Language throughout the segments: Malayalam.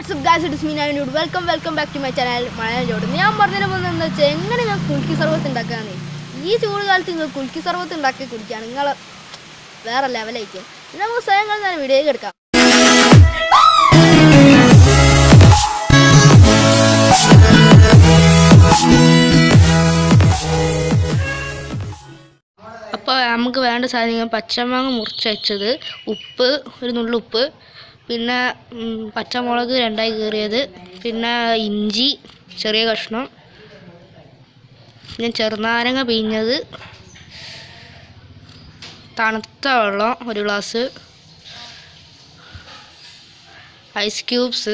WhatsApp guys it mean and welcome welcome back to my channel Malayalam ചോട് ഞാൻ പറഞ്ഞതിന് മുന്നേ എന്താ വെച്ചാൽ എങ്ങനെ ഞാൻ കുൽക്കി സർവത്ത് ഉണ്ടാക്കാന്ന് ഈ ചൂട് കാലത്ത് നിങ്ങൾ കുൽക്കി സർവത്ത് ഉണ്ടാക്കി കുടിക്കുകയാണ് നിങ്ങൾ വേറെ ലെവലായിരിക്കും ഇനി നമുക്ക് സ്വയം കളി വീഡിയോ എടുക്കാം അപ്പോൾ നമുക്ക് വേണ്ട സാധനങ്ങൾ പച്ചമാങ്ങ മുറിച്ച് വെച്ചത് ഉപ്പ് ഒരു നുള്ളു ഉപ്പ് പിന്നെ ഉം, പച്ചമുളക് രണ്ടായി കീറിയത് പിന്നെ ഇഞ്ചി ചെറിയ കഷ്ണം പിന്നെ ചെറുനാരങ്ങ പിഴിഞ്ഞത് തണുത്ത വെള്ളം ഒരു glass ice cubes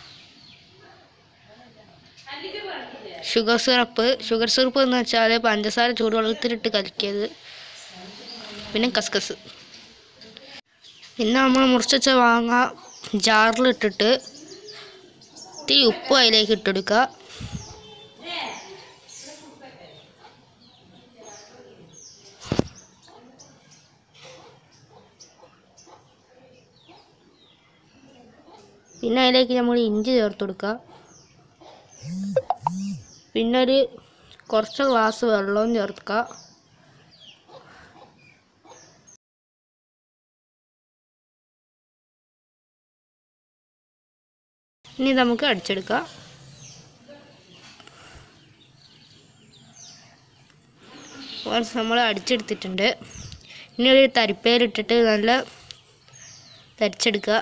sugar syrup sugar syrup എന്ന് വെച്ചാൽ പഞ്ചസാര ചൂടുവെള്ളത്തിലിട്ട് കലക്കിയത് പിന്നെ കസ്കസ് പിന്നെ നമ്മൾ മുറിച്ച് വെച്ച മാങ്ങ ജാറിലിട്ടിട്ട് ഇത്തിരി ഉപ്പ് അതിലേക്ക് ഇട്ടെടുക്കുക പിന്നെ അതിലേക്ക് നമ്മൾ ഇഞ്ചി ചേർത്ത് കൊടുക്കുക പിന്നെ ഒരു കുറച്ച് ഗ്ലാസ് വെള്ളവും ചേർക്കുക ഇനി നമുക്ക് അടിച്ചെടുക്കാം നമ്മൾ അടിച്ചെടുത്തിട്ടുണ്ട് ഇനി ഒരു തരിപ്പയിലിട്ടിട്ട് നല്ല തരിച്ചെടുക്കുക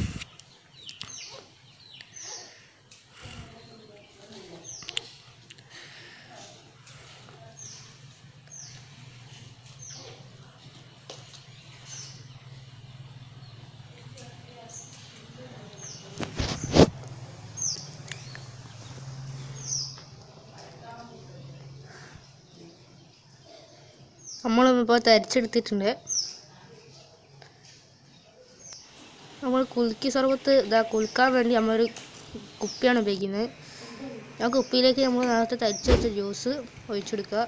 നമ്മളിപ്പോൾ തരിച്ചെടുത്തിട്ടുണ്ട് നമ്മൾ കുലുക്കി സർബത്ത് ഇതാ കുലുക്കാൻ വേണ്ടി നമ്മളൊരു കുപ്പിയാണ് ഉപയോഗിക്കുന്നത് ആ കുപ്പിയിലേക്ക് നമ്മൾ നേരത്തെ തരിച്ച് വെച്ച ജ്യൂസ് ഒഴിച്ചെടുക്കുക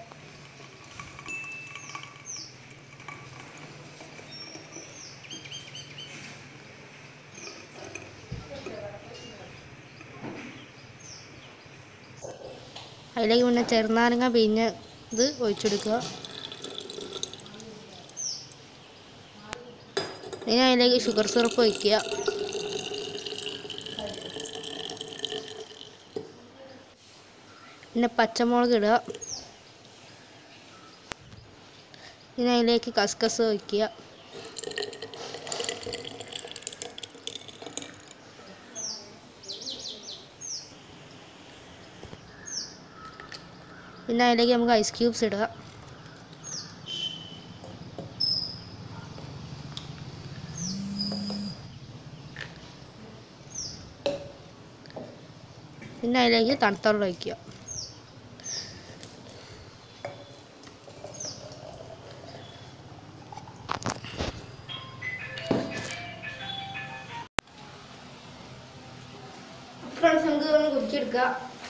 അതിലേക്ക് പിന്നെ ചെറുനാരങ്ങ പിഴിഞ്ഞ ഇത് ഒഴിച്ചെടുക്കുക ഇനി അതിലേക്ക് ഷുഗർ സിറപ്പ് ഒഴിക്കുക പിന്നെ പച്ചമുളക് ഇടുക പിന്നെ അതിലേക്ക് കസ്കസ് ഒഴിക്കുക പിന്നെ അതിലേക്ക് നമുക്ക് ഐസ് ക്യൂബ്സ് ഇടുക പിന്നെ അതിലേക്ക് തണുത്ത വെള്ളം ഒഴിക്കുക ഫ്രണ്ട്സ് നമുക്ക് ഒന്ന് കുടിച്ചെടുക്കുക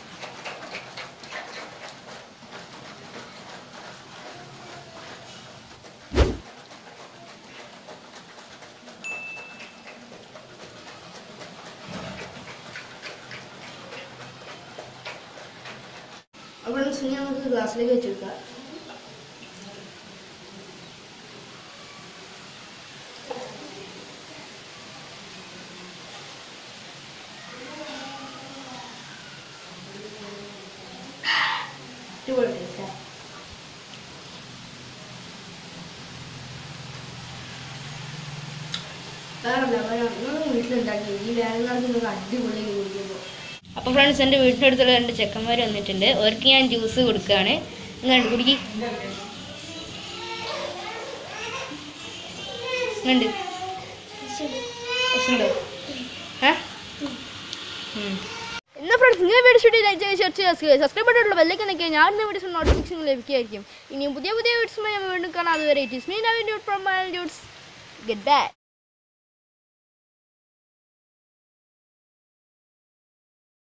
അപ്പോൾ ഇനി നമുക്ക് ഗ്ലാസ്സിലേക്ക് വെച്ചെടുക്കാം അടിപൊളി taste ആ. വേറെ ലെവലാണ് നിങ്ങൾ വീട്ടിലുണ്ടാക്കി ഈ വേനൽക്കാലത്ത് നിങ്ങൾക്ക് അടിപൊളിയായി കുടിക്കുമ്പോൾ അപ്പോൾ ഫ്രണ്ട്സ് എൻ്റെ വീടിൻ്റെ അടുത്തുള്ള രണ്ട് ചെക്കന്മാർ വന്നിട്ടുണ്ട് അവർക്ക് ഞാൻ ജ്യൂസ് കൊടുക്കുകയാണ് ഇങ്ങോട്ട് കുടിക്ക് ഇങ്ങോട്ട് വിഷമുണ്ടോ ഏ എന്നാ ഫ്രണ്ട്സ് നിങ്ങൾ വീഡിയോ ഷൂട്ട് ലൈക്ക് ചെയ്ത് ഷെയർ ചെയ്യുക സബ്സ്ക്രൈബ് ചെയ്തിട്ടുള്ള ബെല്ലൈക്കൻ നിൽക്കുക ഞാൻ ഇന്ന് വീഡിയോസ് നോട്ടിഫിക്കേഷൻ ലഭിക്കുകയായിരിക്കും ഇനിയും പുതിയ പുതിയ വീഡിയോസുമായി നമ്മൾ വീണ്ടും കാണാം അതുവരെ it is me Naveen dude from my dudes get back